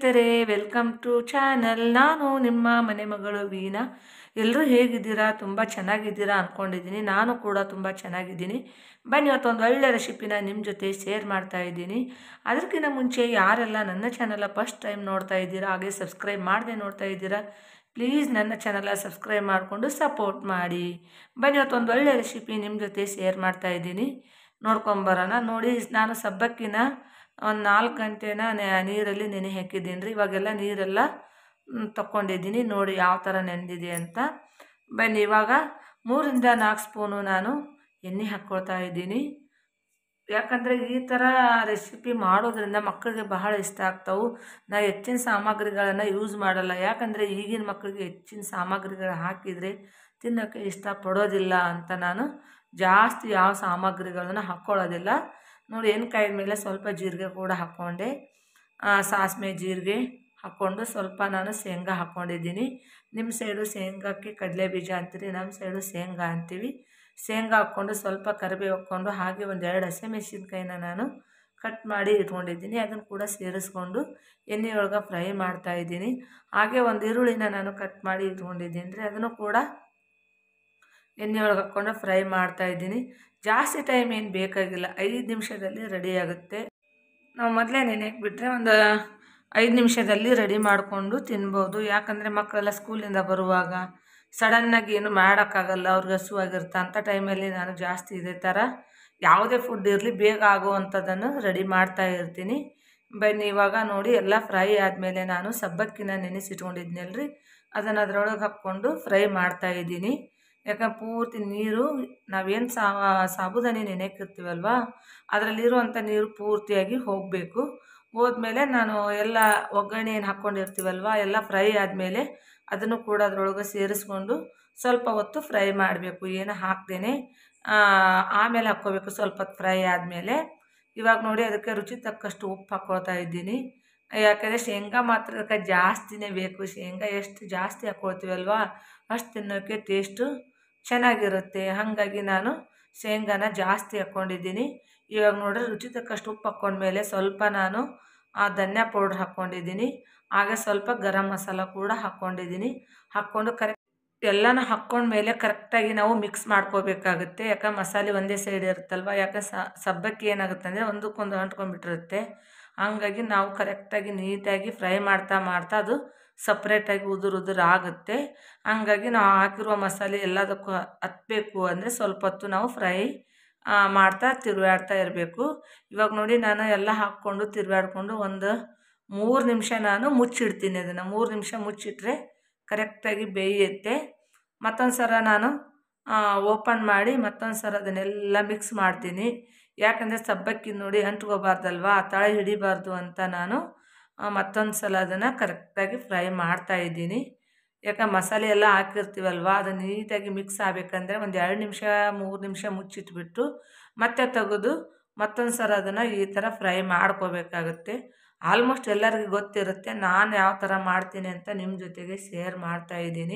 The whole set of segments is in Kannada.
ಸ್ನೇಹಿತರೆ ವೆಲ್ಕಮ್ ಟು ಚಾನಲ್ ನಾನು ನಿಮ್ಮ ಮನೆ ಮಗಳು ವೀಣಾ ಎಲ್ಲರೂ ಹೇಗಿದ್ದೀರಾ ತುಂಬ ಚೆನ್ನಾಗಿದ್ದೀರಾ ಅಂದ್ಕೊಂಡಿದ್ದೀನಿ ನಾನು ಕೂಡ ತುಂಬ ಚೆನ್ನಾಗಿದ್ದೀನಿ ಬನ್ನಿ ಇವತ್ತೊಂದು ಒಳ್ಳೆ ರೆಸಿಪಿನ ನಿಮ್ಮ ಜೊತೆ ಶೇರ್ ಮಾಡ್ತಾ ಇದ್ದೀನಿ ಅದಕ್ಕಿಂತ ಮುಂಚೆ ಯಾರೆಲ್ಲ ನನ್ನ ಚಾನಲ ಫಸ್ಟ್ ಟೈಮ್ ನೋಡ್ತಾ ಇದ್ದೀರಾ ಹಾಗೆ ಸಬ್ಸ್ಕ್ರೈಬ್ ಮಾಡದೆ ನೋಡ್ತಾ ಇದ್ದೀರಾ ಪ್ಲೀಸ್ ನನ್ನ ಚಾನಲ ಸಬ್ಸ್ಕ್ರೈಬ್ ಮಾಡಿಕೊಂಡು ಸಪೋರ್ಟ್ ಮಾಡಿ ಬನ್ನಿ ಇವತ್ತೊಂದು ಒಳ್ಳೆ ರೆಸಿಪಿ ನಿಮ್ಮ ಜೊತೆ ಶೇರ್ ಮಾಡ್ತಾ ಇದ್ದೀನಿ ನೋಡ್ಕೊಂಬರೋಣ ನೋಡಿ ನಾನು ಸಬ್ಬಕ್ಕಿನ ಒಂದು ನಾಲ್ಕು ಗಂಟೆನ ನೆ- ನೀರಲ್ಲಿ ನೆನೆ ಹಾಕಿದ್ದೀನಿ ರೀ ಇವಾಗೆಲ್ಲ ನೀರೆಲ್ಲ ಮ್, ತಕ್ಕೊಂಡಿದ್ದೀನಿ ನೋಡಿ ಯಾವ ಥರ ನೆನೆದಿದೆ ಅಂತ ಬನ್ನಿ ಇವಾಗ ಮೂರಿಂದ ನಾಲ್ಕು ಸ್ಪೂನು ನಾನು ಎಣ್ಣೆ ಹಾಕ್ಕೊಳ್ತಾ ಇದ್ದೀನಿ ಯಾಕಂದರೆ ಈ ಥರ ರೆಸಿಪಿ ಮಾಡೋದ್ರಿಂದ ಮಕ್ಕಳಿಗೆ ಬಹಳ ಇಷ್ಟ ಆಗ್ತಾವೆ ನಾ ಹೆಚ್ಚಿನ ಸಾಮಗ್ರಿಗಳನ್ನು ಯೂಸ್ ಮಾಡಲ್ಲ ಯಾಕಂದರೆ ಈಗಿನ ಮಕ್ಕಳಿಗೆ ಹೆಚ್ಚಿನ ಸಾಮಗ್ರಿಗಳು ಹಾಕಿದರೆ ತಿನ್ನೋಕ್ಕೆ ಇಷ್ಟಪಡೋದಿಲ್ಲ ಅಂತ ನಾನು ಜಾಸ್ತಿ ಯಾವ ಸಾಮಗ್ರಿಗಳನ್ನು ಹಾಕ್ಕೊಳ್ಳೋದಿಲ್ಲ ನೋಡಿ ಎಣ್ಕಾಯಿ ಮೇಲೆ ಸ್ವಲ್ಪ ಜೀರಿಗೆ ಕೂಡ ಹಾಕ್ಕೊಂಡೆ ಆ, ಸಾಸಿವೆ ಜೀರಿಗೆ ಹಾಕ್ಕೊಂಡು ಸ್ವಲ್ಪ ನಾನು ಶೇಂಗಾ ಹಾಕ್ಕೊಂಡಿದ್ದೀನಿ ನಿಮ್ಮ ಸೈಡು ಶೇಂಗಾಕ್ಕೆ ಕಡಲೆ ಬೀಜ ಅಂತೀರಿ ನಮ್ಮ ಸೈಡು ಶೇಂಗಾ ಅಂತೀವಿ ಶೇಂಗಾ ಹಾಕ್ಕೊಂಡು ಸ್ವಲ್ಪ ಕರಿಬೇವು ಹಾಕ್ಕೊಂಡು ಹಾಗೆ ಒಂದು ಎರಡು ಹಸಿಮೆಣಸಿನ್ಕಾಯಿನ ನಾನು ಕಟ್ ಮಾಡಿ ಇಟ್ಕೊಂಡಿದ್ದೀನಿ ಅದನ್ನು ಕೂಡ ಸೇರಿಸ್ಕೊಂಡು ಎಣ್ಣೆಯೊಳಗೆ ಫ್ರೈ ಮಾಡ್ತಾ ಇದ್ದೀನಿ ಹಾಗೆ ಒಂದು ಈರುಳ್ಳಿನ ನಾನು ಕಟ್ ಮಾಡಿ ಇಟ್ಕೊಂಡಿದ್ದೀನಿ ರೀ ಅದನ್ನು ಕೂಡ ಎಣ್ಣೆ ಒಳಗೆ ಹಾಕ್ಕೊಂಡು ಫ್ರೈ ಮಾಡ್ತಾ ಇದ್ದೀನಿ ಜಾಸ್ತಿ ಟೈಮ್ ಏನು ಬೇಕಾಗಿಲ್ಲ ಐದು ನಿಮಿಷದಲ್ಲಿ ರೆಡಿ ಆಗುತ್ತೆ ನಾವು ಮೊದಲೇ ನೆನೆಯಕ್ಕೆ ಬಿಟ್ಟರೆ ಒಂದು ಐದು ನಿಮಿಷದಲ್ಲಿ ರೆಡಿ ಮಾಡಿಕೊಂಡು ತಿನ್ಬೋದು ಯಾಕಂದರೆ ಮಕ್ಕಳೆಲ್ಲ ಸ್ಕೂಲಿಂದ ಬರುವಾಗ ಸಡನ್ನಾಗಿ ಏನು ಮಾಡೋಕ್ಕಾಗಲ್ಲ ಅವ್ರಿಗೆ ಹಸುವಾಗಿರುತ್ತೆ ಅಂಥ ಟೈಮಲ್ಲಿ ನಾನು ಜಾಸ್ತಿ ಇದೇ ಥರ ಯಾವುದೇ ಫುಡ್ ಇರಲಿ ಬೇಗ ಆಗುವಂಥದ್ದನ್ನು ರೆಡಿ ಮಾಡ್ತಾ ಇರ್ತೀನಿ ಬನ್ನಿ ಇವಾಗ ನೋಡಿ ಎಲ್ಲ ಫ್ರೈ ಆದಮೇಲೆ ನಾನು ಸಬ್ಬಕ್ಕಿನ ನೆನೆಸಿಟ್ಕೊಂಡಿದ್ನಲ್ರಿ ಅದನ್ನು ಅದರೊಳಗೆ ಹಾಕ್ಕೊಂಡು ಫ್ರೈ ಮಾಡ್ತಾ ಇದ್ದೀನಿ ಯಾಕಂದ್ರೆ ಪೂರ್ತಿ ನೀರು ನಾವೇನು ಸಾಬುದಾನಿ ನೆನೆಯಕ್ಕಿರ್ತೀವಲ್ವ ಅದರಲ್ಲಿರುವಂಥ ನೀರು ಪೂರ್ತಿಯಾಗಿ ಹೋಗಬೇಕು ಹೋದ್ಮೇಲೆ ನಾನು ಎಲ್ಲ ಒಗ್ಗರಣೆ ಏನು ಹಾಕ್ಕೊಂಡಿರ್ತೀವಲ್ವ ಎಲ್ಲ ಫ್ರೈ ಆದಮೇಲೆ ಅದನ್ನು ಕೂಡ ಅದರೊಳಗೆ ಸೇರಿಸ್ಕೊಂಡು ಸ್ವಲ್ಪ ಹೊತ್ತು ಫ್ರೈ ಮಾಡಬೇಕು ಏನು ಹಾಕ್ದೇನೆ ಆಮೇಲೆ ಹಾಕ್ಕೋಬೇಕು ಸ್ವಲ್ಪ ಹೊತ್ತು ಫ್ರೈ ಆದಮೇಲೆ ಇವಾಗ ನೋಡಿ ಅದಕ್ಕೆ ರುಚಿ ತಕ್ಕಷ್ಟು ಉಪ್ಪು ಹಾಕ್ಕೊಳ್ತಾ ಇದ್ದೀನಿ ಯಾಕಂದರೆ ಶೇಂಗಾ ಮಾತ್ರ ಅದಕ್ಕೆ ಜಾಸ್ತಿನೇ ಬೇಕು ಶೇಂಗಾ ಎಷ್ಟು ಜಾಸ್ತಿ ಹಾಕ್ಕೊಳ್ತೀವಲ್ವ ಅಷ್ಟು ತಿನ್ನೋಕ್ಕೆ ಟೇಸ್ಟು ಚೆನ್ನಾಗಿರುತ್ತೆ ಹಾಗಾಗಿ ನಾನು ಶೇಂಗಾನ ಜಾಸ್ತಿ ಹಾಕ್ಕೊಂಡಿದ್ದೀನಿ ಇವಾಗ ನೋಡ್ರಿ ರುಚಿ ತಕ್ಕಷ್ಟು ಉಪ್ಪು ಹಾಕ್ಕೊಂಡ್ಮೇಲೆ ಸ್ವಲ್ಪ ನಾನು ಆ ಧನ್ಯ ಪೌಡ್ರ್ ಹಾಕ್ಕೊಂಡಿದ್ದೀನಿ ಹಾಗೆ ಸ್ವಲ್ಪ ಗರಂ ಮಸಾಲ ಕೂಡ ಹಾಕ್ಕೊಂಡಿದ್ದೀನಿ ಹಾಕ್ಕೊಂಡು ಕರೆಕ್ಟ್ ಎಲ್ಲನೂ ಹಾಕ್ಕೊಂಡ್ಮೇಲೆ ಕರೆಕ್ಟಾಗಿ ನಾವು ಮಿಕ್ಸ್ ಮಾಡ್ಕೋಬೇಕಾಗುತ್ತೆ ಯಾಕಂದ್ರೆ ಮಸಾಲೆ ಒಂದೇ ಸೈಡ್ ಇರುತ್ತಲ್ವ ಯಾಕೆ ಸಬ್ಬಕ್ಕಿ ಏನಾಗುತ್ತೆ ಅಂದರೆ ಒಂದಕ್ಕೊಂದು ಅಂಟ್ಕೊಂಡ್ಬಿಟ್ಟಿರುತ್ತೆ ಹಂಗಾಗಿ ನಾವು ಕರೆಕ್ಟಾಗಿ ನೀಟಾಗಿ ಫ್ರೈ ಮಾಡ್ತಾ ಮಾಡ್ತಾ ಅದು ಸಪ್ರೇಟಾಗಿ ಉದುರು ಉದುರು ಆಗುತ್ತೆ ಹಂಗಾಗಿ ನಾವು ಹಾಕಿರುವ ಮಸಾಲೆ ಎಲ್ಲದಕ್ಕೂ ಹತ್ತಬೇಕು ಅಂದರೆ ಸ್ವಲ್ಪ ಹೊತ್ತು ನಾವು ಫ್ರೈ ಮಾಡ್ತಾ ತಿರುವಾಡ್ತಾ ಇರಬೇಕು ಇವಾಗ ನೋಡಿ ನಾನು ಎಲ್ಲ ಹಾಕ್ಕೊಂಡು ತಿರುವಾಡ್ಕೊಂಡು ಒಂದು ಮೂರು ನಿಮಿಷ ನಾನು ಮುಚ್ಚಿಡ್ತೀನಿ ಅದನ್ನು ಮೂರು ನಿಮಿಷ ಮುಚ್ಚಿಟ್ರೆ ಕರೆಕ್ಟಾಗಿ ಬೇಯುತ್ತೆ ಮತ್ತೊಂದು ಸಲ ನಾನು ಓಪನ್ ಮಾಡಿ ಮತ್ತೊಂದು ಸಲ ಅದನ್ನೆಲ್ಲ ಮಿಕ್ಸ್ ಮಾಡ್ತೀನಿ ಯಾಕಂದರೆ ಸಬ್ಬಕ್ಕಿ ನೋಡಿ ಅಂಟ್ಕೋಬಾರ್ದಲ್ವ ತಳ ಹಿಡಿಬಾರ್ದು ಅಂತ ನಾನು ಮತ್ತೊಂದು ಸಲ ಅದನ್ನು ಕರೆಕ್ಟಾಗಿ ಫ್ರೈ ಮಾಡ್ತಾ ಇದ್ದೀನಿ ಯಾಕಂದ್ರೆ ಮಸಾಲೆ ಎಲ್ಲ ಹಾಕಿರ್ತೀವಲ್ವ ಅದು ನೀಟಾಗಿ ಮಿಕ್ಸ್ ಆಗಬೇಕಂದ್ರೆ ಒಂದು ಎರಡು ನಿಮಿಷ ಮೂರು ನಿಮಿಷ ಮುಚ್ಚಿಟ್ಬಿಟ್ಟು ಮತ್ತೆ ತೆಗೆದು ಮತ್ತೊಂದು ಸಲ ಅದನ್ನು ಈ ಥರ ಫ್ರೈ ಮಾಡ್ಕೋಬೇಕಾಗುತ್ತೆ ಆಲ್ಮೋಸ್ಟ್ ಎಲ್ಲರಿಗೂ ಗೊತ್ತಿರುತ್ತೆ ನಾನು ಯಾವ ಥರ ಮಾಡ್ತೀನಿ ಅಂತ ನಿಮ್ಮ ಜೊತೆಗೆ ಶೇರ್ ಮಾಡ್ತಾ ಇದ್ದೀನಿ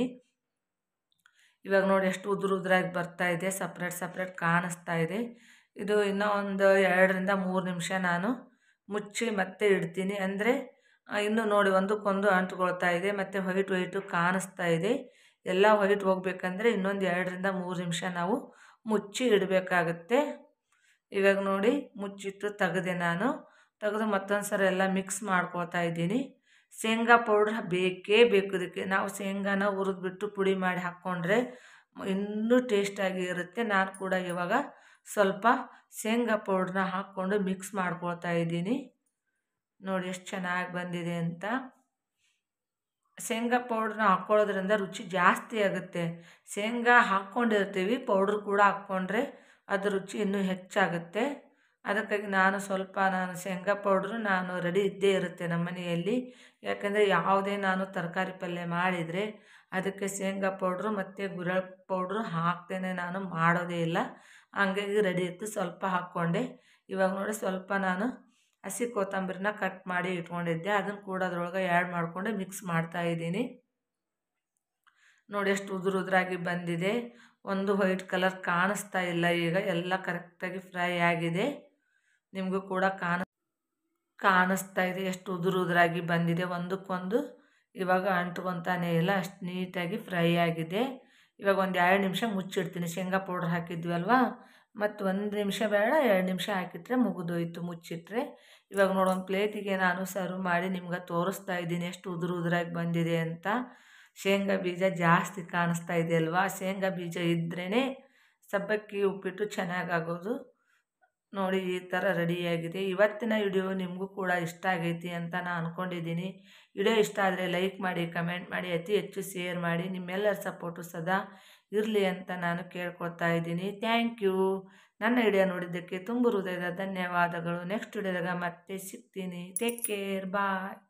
ಇವಾಗ ನೋಡಿ ಎಷ್ಟು ಉದುರು ಉದುರಾಗಿ ಬರ್ತಾ ಇದೆ ಸಪ್ರೇಟ್ ಸಪ್ರೇಟ್ ಕಾಣಿಸ್ತಾ ಇದೆ ಇದು ಇನ್ನೂ ಒಂದು ಎರಡರಿಂದ ಮೂರು ನಿಮಿಷ ನಾನು ಮುಚ್ಚಿ ಮತ್ತೆ ಇಡ್ತೀನಿ ಅಂದರೆ ಇನ್ನು ನೋಡಿ ಒಂದಕ್ಕೊಂದು ಅಂಟ್ಕೊಳ್ತಾ ಇದೆ ಮತ್ತು ವೈಟ್ ವೈಟು ಕಾಣಿಸ್ತಾ ಇದೆ ಎಲ್ಲ ವೈಟ್ ಹೋಗ್ಬೇಕಂದ್ರೆ ಇನ್ನೊಂದು ಎರಡರಿಂದ ಮೂರು ನಿಮಿಷ ನಾವು ಮುಚ್ಚಿ ಇಡಬೇಕಾಗುತ್ತೆ ಇವಾಗ ನೋಡಿ ಮುಚ್ಚಿಟ್ಟು ತೆಗೆದೆ ನಾನು ತೆಗೆದು ಮತ್ತೊಂದು ಸಲ ಎಲ್ಲ ಮಿಕ್ಸ್ ಮಾಡ್ಕೊಳ್ತಾ ಇದ್ದೀನಿ ಶೇಂಗಾ ಪೌಡ್ರ್ ಬೇಕೇ ಬೇಕು ಇದಕ್ಕೆ ನಾವು ಶೇಂಗಾನ ಹುರಿದ್ಬಿಟ್ಟು ಪುಡಿ ಮಾಡಿ ಹಾಕ್ಕೊಂಡ್ರೆ ಇನ್ನೂ ಟೇಸ್ಟಾಗಿ ಇರುತ್ತೆ ನಾನು ಕೂಡ ಇವಾಗ ಸ್ವಲ್ಪ ಶೇಂಗಾ ಪೌಡ್ರನ್ನ ಹಾಕ್ಕೊಂಡು ಮಿಕ್ಸ್ ಮಾಡ್ಕೊಳ್ತಾ ಇದ್ದೀನಿ ನೋಡಿ ಎಷ್ಟು ಚೆನ್ನಾಗಿ ಬಂದಿದೆ ಅಂತ ಶೇಂಗಾ ಪೌಡ್ರನ್ನ ಹಾಕ್ಕೊಳ್ಳೋದ್ರಿಂದ ರುಚಿ ಜಾಸ್ತಿ ಆಗುತ್ತೆ ಶೇಂಗಾ ಹಾಕ್ಕೊಂಡಿರ್ತೀವಿ ಪೌಡ್ರ್ ಕೂಡ ಹಾಕ್ಕೊಂಡ್ರೆ ಅದು ರುಚಿ ಇನ್ನೂ ಹೆಚ್ಚಾಗುತ್ತೆ ಅದಕ್ಕಾಗಿ ನಾನು ಸ್ವಲ್ಪ ನಾನು ಶೇಂಗಾ ಪೌಡ್ರು ನಾನು ರೆಡಿ ಇದ್ದೇ ಇರುತ್ತೆ ನಮ್ಮ ಮನೆಯಲ್ಲಿ ಯಾಕಂದರೆ ಯಾವುದೇ ನಾನು ತರಕಾರಿ ಪಲ್ಯ ಮಾಡಿದರೆ ಅದಕ್ಕೆ ಶೇಂಗಾ ಪೌಡ್ರು ಮತ್ತು ಗುರಳ್ ಪೌಡ್ರು ಹಾಕ್ತೇನೆ ನಾನು ಮಾಡೋದೇ ಇಲ್ಲ ಹಂಗಾಗಿ ರೆಡಿ ಇತ್ತು ಸ್ವಲ್ಪ ಹಾಕ್ಕೊಂಡೆ ಇವಾಗ ನೋಡಿ ಸ್ವಲ್ಪ ನಾನು ಹಸಿ ಕೊತ್ತಂಬರಿನ ಕಟ್ ಮಾಡಿ ಇಟ್ಕೊಂಡಿದ್ದೆ ಅದನ್ನು ಕೂಡ ಅದರೊಳಗೆ ಆ್ಯಡ್ ಮಾಡಿಕೊಂಡು ಮಿಕ್ಸ್ ಮಾಡ್ತಾ ಇದ್ದೀನಿ ನೋಡಿ ಎಷ್ಟು ಉದುರು ಉದುರಾಗಿ ಬಂದಿದೆ ಒಂದು ವೈಟ್ ಕಲರ್ ಕಾಣಿಸ್ತಾ ಇಲ್ಲ ಈಗ ಎಲ್ಲ ಕರೆಕ್ಟಾಗಿ ಫ್ರೈ ಆಗಿದೆ ನಿಮಗೂ ಕೂಡ ಕಾಣ ಕಾಣಿಸ್ತಾ ಇದೆ ಎಷ್ಟು ಉದುರು ಉದುರಾಗಿ ಬಂದಿದೆ ಒಂದಕ್ಕೊಂದು ಇವಾಗ ಅಂಟ್ಕೊತಾನೆ ಇಲ್ಲ ಅಷ್ಟು ನೀಟಾಗಿ ಫ್ರೈ ಆಗಿದೆ ಇವಾಗ ಒಂದು ಎರಡು ನಿಮಿಷ ಮುಚ್ಚಿಡ್ತೀನಿ ಶೇಂಗಾ ಪೌಡ್ರ್ ಹಾಕಿದ್ವಿ ಅಲ್ವಾ ಮತ್ತು ಒಂದು ನಿಮಿಷ ಬೇಡ ಎರಡು ನಿಮಿಷ ಹಾಕಿಟ್ರೆ ಮುಗಿದೋಯ್ತು ಮುಚ್ಚಿಟ್ರೆ ಇವಾಗ ನೋಡಿ ಒಂದು ಪ್ಲೇಟಿಗೆ ನಾನು ಸರ್ವ್ ಮಾಡಿ ನಿಮ್ಗೆ ತೋರಿಸ್ತಾ ಇದ್ದೀನಿ ಎಷ್ಟು ಉದುರು ಉದುರಾಗಿ ಬಂದಿದೆ ಅಂತ ಶೇಂಗಾ ಬೀಜ ಜಾಸ್ತಿ ಕಾಣಿಸ್ತಾ ಇದೆ ಅಲ್ವಾ ಶೇಂಗಾ ಬೀಜ ಇದ್ರೇ ಸಬ್ಬಕ್ಕಿ ಉಪ್ಪಿಟ್ಟು ಚೆನ್ನಾಗಾಗೋದು ನೋಡಿ ಈ ಥರ ರೆಡಿಯಾಗಿದೆ ಇವತ್ತಿನ ವಿಡಿಯೋ ನಿಮಗೂ ಕೂಡ ಇಷ್ಟ ಆಗೈತಿ ಅಂತ ನಾನು ಅಂದ್ಕೊಂಡಿದ್ದೀನಿ ವಿಡಿಯೋ ಇಷ್ಟ ಆದರೆ ಲೈಕ್ ಮಾಡಿ ಕಮೆಂಟ್ ಮಾಡಿ ಅತಿ ಹೆಚ್ಚು ಶೇರ್ ಮಾಡಿ ನಿಮ್ಮೆಲ್ಲರ ಸಪೋರ್ಟು ಸದಾ ಇರಲಿ ಅಂತ ನಾನು ಕೇಳ್ಕೊಳ್ತಾ ಇದ್ದೀನಿ ಥ್ಯಾಂಕ್ ಯು ನನ್ನ ವಿಡಿಯೋ ನೋಡಿದ್ದಕ್ಕೆ ತುಂಬ ಹೃದಯದ ಧನ್ಯವಾದಗಳು ನೆಕ್ಸ್ಟ್ ವಿಡಿಯೋದಾಗ ಮತ್ತೆ ಸಿಗ್ತೀನಿ ಟೇಕ್ ಕೇರ್ ಬಾಯ್